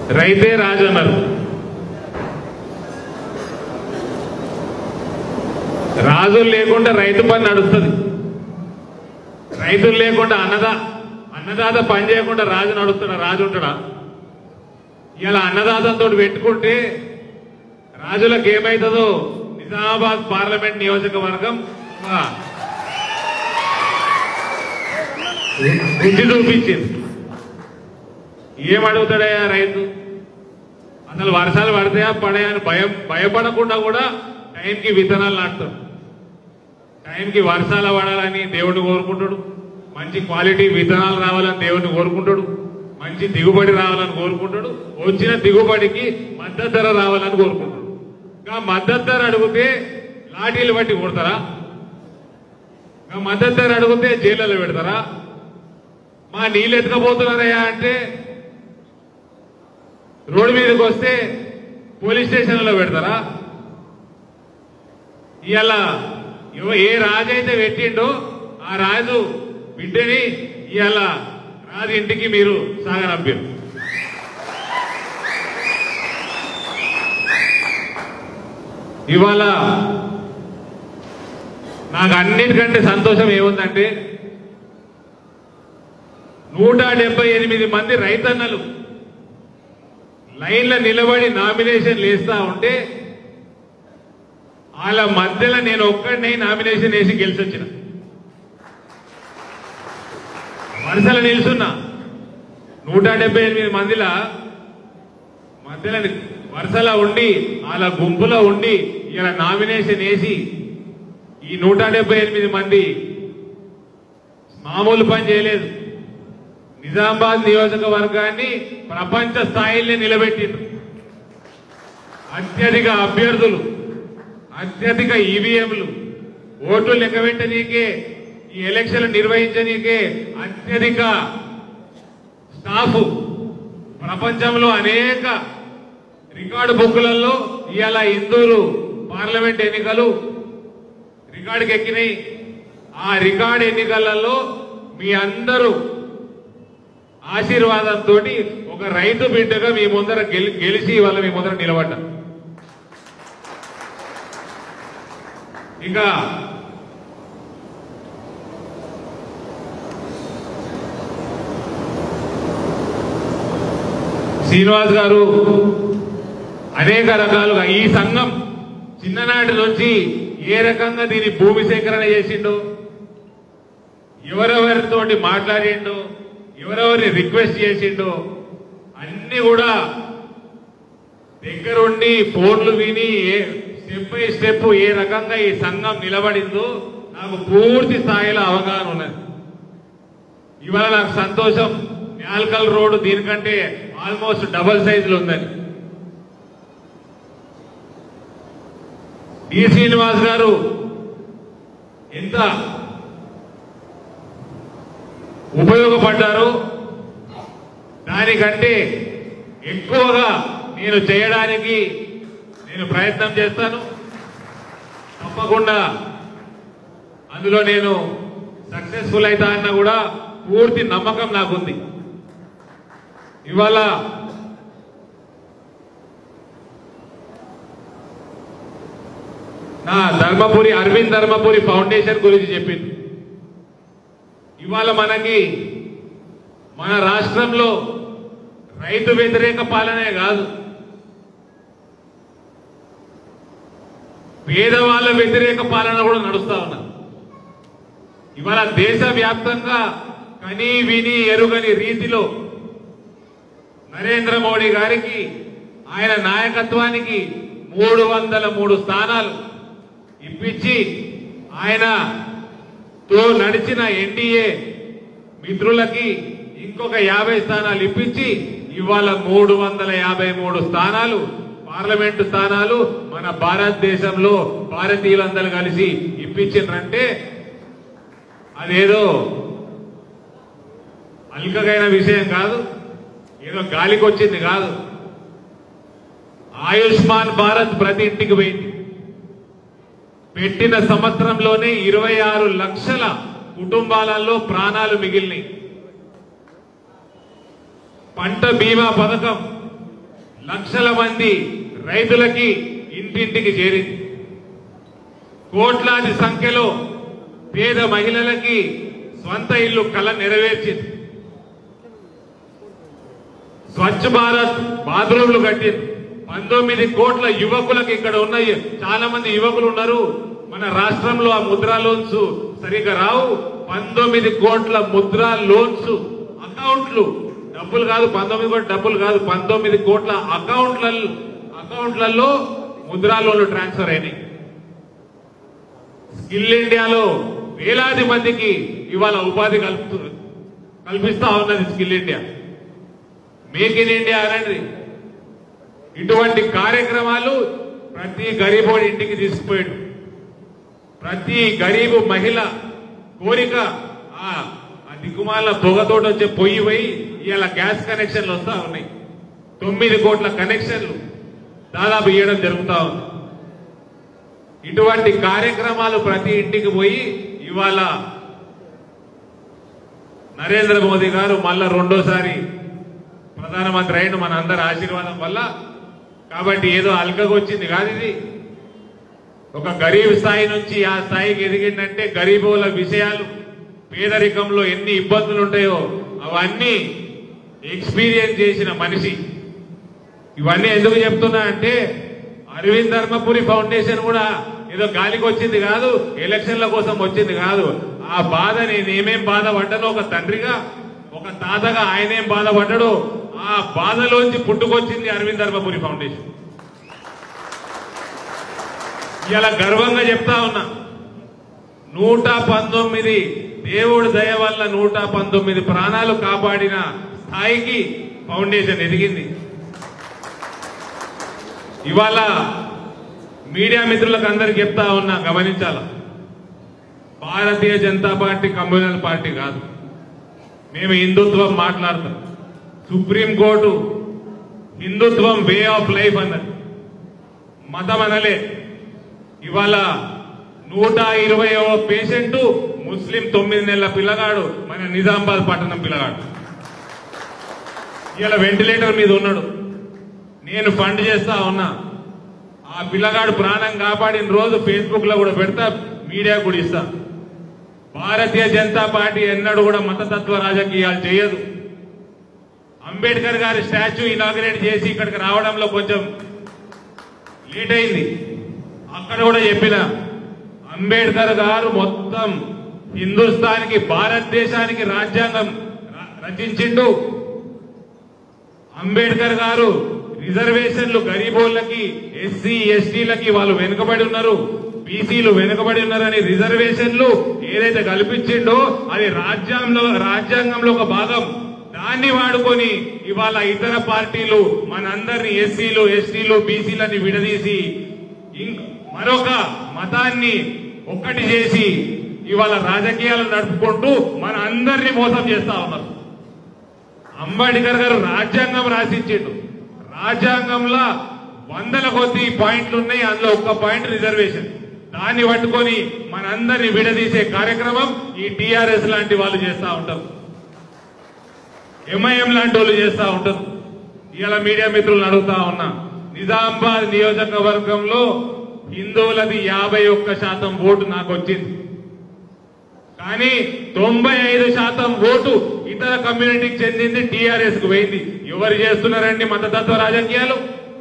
రైతే రాజు అన్నారు రాజులు లేకుండా రైతు పని నడుస్తుంది రైతులు లేకుండా అన్నదా అన్నదాత పని చేయకుండా రాజు నడుస్తాడా రాజు ఉంటాడా ఇలా అన్నదాతంతో పెట్టుకుంటే రాజులకు ఏమైతుందో నిజామాబాద్ పార్లమెంట్ నియోజకవర్గం ఆ, రుచి చూపించింది ఏమడుగుతాడయ్యా రైతు అసలు వర్షాలు పడతాయా పడాయా అని భయం భయపడకుండా కూడా టైంకి విత్తనాలు నాటుతాడు టైంకి వర్షాలు పడాలని దేవుడిని కోరుకుంటాడు మంచి క్వాలిటీ విత్తనాలు రావాలని దేవుడిని కోరుకుంటాడు మంచి దిగుబడి రావాలని కోరుకుంటాడు వచ్చిన దిగుబడికి మద్దతు ధర రావాలని కోరుకుంటాడు ఇంకా మద్దతు ధర అడిగితే లాఠీలు బట్టి కొడతారా ఇంకా మద్దతు ధర అడిగితే జైళ్ళలో పెడతారా మా నీళ్ళు ఎత్తుకపోతున్నారయ్యా అంటే రోడ్డు మీదకి వస్తే పోలీస్ స్టేషన్లో పెడతారా ఇవాళ ఎవ- ఏ రాజు అయితే పెట్టిండో ఆ రాజు బిడ్డని ఇవాళ రాజు ఇంటికి మీరు సాగనంపారు ఇవాళ నాకు అన్నిటికంటే సంతోషం ఏముందంటే నూట డెబ్బై ఎనిమిది మంది రైతన్నలు లైన్లో నిలబడి నామినేషన్ వేస్తా ఉంటే వాళ్ళ మధ్యలో నేను ఒక్కడిని నామినేషన్ వేసి గెలిచొచ్చిన వరుసలో నిల్చున్నా నూట డెబ్బై ఎనిమిది మందిలా మధ్యలో వరుసలో ఉండి వాళ్ళ గుంపులో ఉండి ఇలా నామినేషన్ వేసి ఈ నూట డెబ్బై ఎనిమిది మంది మామూలు పని చేయలేదు నిజామాబాద్ నియోజకవర్గాన్ని ప్రపంచ స్థాయిలో నిలబెట్టిండ్రు అత్యధిక అభ్యర్థులు అత్యధిక ఈవీఎంలు ఓట్లు లెక్కబెట్టనీకే ఈ ఎలక్షన్లు నిర్వహించనీకే అత్యధిక స్టాఫ్ ప్రపంచంలో అనేక రికార్డు బుక్కులలో ఇవాళ ఇందూరు పార్లమెంట్ ఎన్నికలు రికార్డుకి ఎక్కినాయి ఆ రికార్డు ఎన్నికలలో మీ అందరూ ఆశీర్వాదంతో ఒక రైతు బిడ్డగా మీ ముందర గెలి గెలిచి ఇవాళ మీ ముందర నిలబడ్డా ఇక శ్రీనివాస్ గారు అనేక రకాలుగా ఈ సంఘం చిన్ననాటి నుంచి ఏ రకంగా దీని భూమి సేకరణ చేసిండో ఎవరెవరితోటి మాట్లాడిండో ఎవరెవరిని రిక్వెస్ట్ చేసిండో అన్ని కూడా దగ్గరుండి ఫోన్లు విని ఏ స్టెప్ బై స్టెప్ ఏ రకంగా ఈ సంఘం నిలబడిందో నాకు పూర్తి స్థాయిలో అవగాహన ఉన్నది ఇవాళ నాకు సంతోషం న్యాల్కల్ రోడ్డు దీనికంటే ఆల్మోస్ట్ డబల్ సైజులు ఉందని డి శ్రీనివాస్ గారు ఎంత ఉపయోగపడ్డారో దానికంటే ఎక్కువగా నేను చేయడానికి నేను ప్రయత్నం చేస్తాను తప్పకుండా అందులో నేను సక్సెస్ఫుల్ అవుతా అన్న కూడా పూర్తి నమ్మకం నాకుంది ఇవాళ నా ధర్మపురి అరవింద్ ధర్మపురి ఫౌండేషన్ గురించి చెప్పింది ఇవాళ మనకి మన రాష్ట్రంలో రైతు వ్యతిరేక పాలనే కాదు పేదవాళ్ళ వ్యతిరేక పాలన కూడా నడుస్తా ఉన్నది ఇవాళ దేశవ్యాప్తంగా కని విని ఎరుగని రీతిలో నరేంద్ర మోడీ గారికి ఆయన నాయకత్వానికి మూడు వందల మూడు స్థానాలు ఇప్పించి ఆయన తో నడిచిన ఎన్డీఏ మిత్రులకి ఇంకొక యాభై స్థానాలు ఇప్పించి ఇవాళ మూడు వందల యాభై మూడు స్థానాలు పార్లమెంటు స్థానాలు మన భారతదేశంలో భారతీయులందరూ కలిసి ఇప్పించిండ్రంటే అదేదో అల్కగైన విషయం కాదు ఏదో గాలికి వచ్చింది కాదు ఆయుష్మాన్ భారత్ ప్రతి ఇంటికి పోయింది పెట్టిన సంవత్సరంలోనే ఇరవై ఆరు లక్షల కుటుంబాలలో ప్రాణాలు మిగిలినాయి పంట బీమా పథకం లక్షల మంది రైతులకి ఇంటింటికి చేరింది కోట్లాది సంఖ్యలో పేద మహిళలకి స్వంత ఇల్లు కళ నెరవేర్చింది స్వచ్ఛ భారత్ బాత్రూంలు కట్టింది పంతొమ్మిది కోట్ల యువకులకు ఇక్కడ ఉన్నాయి చాలా మంది యువకులు ఉన్నారు మన రాష్ట్రంలో ఆ ముద్రా లోన్స్ సరిగ్గా రావు పంతొమ్మిది కోట్ల ముద్రా లోన్స్ అకౌంట్లు డబ్బులు కాదు పంతొమ్మిది కోట్ల డబ్బులు కాదు పంతొమ్మిది కోట్ల అకౌంట్ల అకౌంట్లలో ముద్రా లోన్లు ట్రాన్స్ఫర్ అయినాయి స్కిల్ ఇండియాలో వేలాది మందికి ఇవాళ ఉపాధి కల్పుతు కల్పిస్తా ఉన్నది skill India make in India అనండి ఇటువంటి కార్యక్రమాలు ప్రతి గరీబోడి ఇంటికి తీసుకుపోయాడు ప్రతి గరీబు మహిళ కోరిక ఆ ఆ దిక్కుమాల పొగతోటి వచ్చే పొయ్యి పోయి ఇవాళ గ్యాస్ కనెక్షన్లు వస్తా ఉన్నాయి తొమ్మిది కోట్ల కనెక్షన్లు దాదాపు ఇవ్వడం జరుగుతా ఉంది ఇటువంటి కార్యక్రమాలు ప్రతి ఇంటికి పోయి ఇవాళ నరేంద్ర మోదీ గారు మళ్ళా రెండోసారి ప్రధానమంత్రి అయిన మన అందరి ఆశీర్వాదం వల్ల కాబట్టి ఏదో అల్కగొచ్చింది కాదు ఇది ఒక గరీబ్ స్థాయి నుంచి ఆ స్థాయికి ఎదిగిందంటే గరీబుల విషయాలు పేదరికంలో ఎన్ని ఇబ్బందులు ఉంటాయో అవన్నీ ఎక్స్పీరియన్స్ చేసిన మనిషి ఇవన్నీ ఎందుకు చెప్తున్నా అంటే అరవింద్ ధర్మపురి ఫౌండేషన్ కూడా ఏదో గాలికి వచ్చింది కాదు ఎలక్షన్ల కోసం వచ్చింది కాదు ఆ బాధ నేనేమేం బాధపడ్డానో ఒక తండ్రిగా ఒక తాతగా ఆయనేం బాధపడ్డాడో ఆ బాధలోంచి పుట్టుకొచ్చింది అరవింద్ ధర్మపురి ఫౌండేషన్ ఇలా గర్వంగా చెప్తా ఉన్నా నూట పంతొమ్మిది దేవుడి దయ వల్ల నూట పంతొమ్మిది ప్రాణాలు కాపాడిన స్థాయికి ఫౌండేషన్ ఎదిగింది ఇవాళ మీడియా మిత్రులకు అందరికి చెప్తా ఉన్నా గమనించాల Bharatiya Janata party communal party కాదు మేము హిందుత్వం మాట్లాడతాం సుప్రీంకోర్టు హిందుత్వం వే ఆఫ్ లైఫ్ అన్నది మతం అనలే ఇవాళ నూట ఇరవై పేషెంట్ ముస్లిం తొమ్మిది నెలల పిల్లగాడు మన నిజామాబాద్ పట్టణం పిల్లగాడు ఇలా వెంటిలేటర్ మీద ఉన్నాడు నేను ఫండ్ చేస్తా ఉన్నా ఆ పిల్లగాడు ప్రాణం కాపాడిన రోజు ఫేస్బుక్ లో కూడా పెడతా మీడియా కూడా ఇస్తా భారతీయ జనతా పార్టీ ఎన్నడూ కూడా మతతత్వ రాజకీయాలు చేయదు అంబేద్కర్ గారి స్టాచ్యూ ఇనాగ్రేట్ చేసి ఇక్కడికి రావడంలో కొంచెం లేట్ అయింది అక్కడ కూడా చెప్పిన అంబేద్కర్ గారు మొత్తం హిందుస్థానికి భారతదేశానికి రాజ్యాంగం ర- రచించిండు అంబేద్కర్ గారు రిజర్వేషన్లు గరీబోళ్ళకి ఎస్సీ ఎస్టీలకి వాళ్ళు వెనుకబడి ఉన్నారు బీసీలు వెనుకబడి ఉన్నారని రిజర్వేషన్లు ఏదైతే కల్పించిండో అది రాజ్యాంగంలో రాజ్యాంగంలో ఒక భాగం దాన్ని వాడుకొని ఇవాళ ఇతర పార్టీలు మనందరినీ ఎస్సీలు ఎస్టీలు బీసీలని విడదీసి ఇంక్ మరొక మతాన్ని ఒక్కటి చేసి ఇవాళ రాజకీయాలు నడుపుకుంటూ మన అందరినీ మోసం చేస్తా ఉన్నారు అంబేద్కర్ గారు రాజ్యాంగం రాసిచ్చిండు రాజ్యాంగంలో వందల కొద్ది పాయింట్లు ఉన్నాయి అందులో ఒక్క పాయింట్ రిజర్వేషన్ దాన్ని పట్టుకొని మనందరినీ విడదీసే కార్యక్రమం ఈ టిఆర్ఎస్ లాంటి వాళ్ళు చేస్తా ఉంటారు ఎంఐఎం లాంటి వాళ్ళు చేస్తా ఉంటారు ఇవాళ మీడియా మిత్రులను అడుగుతా ఉన్నా నిజామాబాద్ నియోజకవర్గంలో హిందువులది యాభై ఒక్క శాతం ఓటు నాకు వచ్చింది కానీ తొంభై ఐదు శాతం ఓటు ఇతర కమ్యూనిటీకి చెందింది టీఆర్ఎస్ కు పోయింది ఎవరు చేస్తున్నారండి మతతత్వ రాజకీయాలు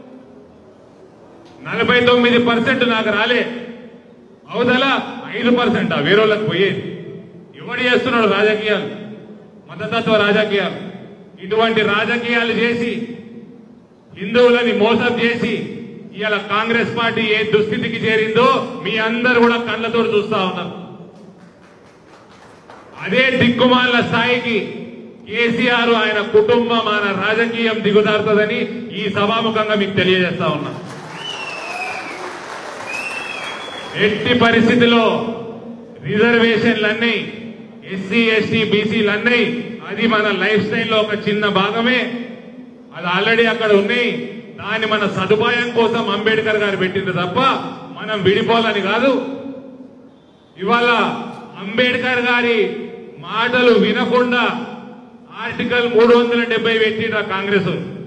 నలభై తొమ్మిది పర్సెంట్ నాకు రాలే అవతల ఐదు పర్సెంట్ వేరేళ్ళకి పోయేది ఎవడు చేస్తున్నాడు రాజకీయాలు మతతత్వ రాజకీయాలు ఇటువంటి రాజకీయాలు చేసి హిందువులని మోసం చేసి ఇవాళ కాంగ్రెస్ పార్టీ ఏ దుస్థితికి చేరిందో మీ అందరు కూడా కళ్ళతో చూస్తా ఉన్నారు అదే దిక్కుమాల స్థాయికి కేసీఆర్ ఆయన కుటుంబం ఆయన రాజకీయం దిగుదారుతుందని ఈ సభాముఖంగా మీకు తెలియజేస్తా ఉన్నా ఎట్టి పరిస్థితిలో రిజర్వేషన్లన్నీ ఎస్సీ ఎస్టీ బీసీలన్నీ అది మన లైఫ్ స్టైల్లో ఒక చిన్న భాగమే అది ఆల్రెడీ అక్కడ ఉన్నాయి దాన్ని మన సదుపాయం కోసం అంబేద్కర్ గారు పెట్టింది తప్ప మనం విడిపోవాలని కాదు ఇవాళ అంబేద్కర్ గారి మాటలు వినకుండా ఆర్టికల్ మూడు వందల డెబ్బై పెట్టిండ్రు ఆ కాంగ్రెస్ వాళ్ళు.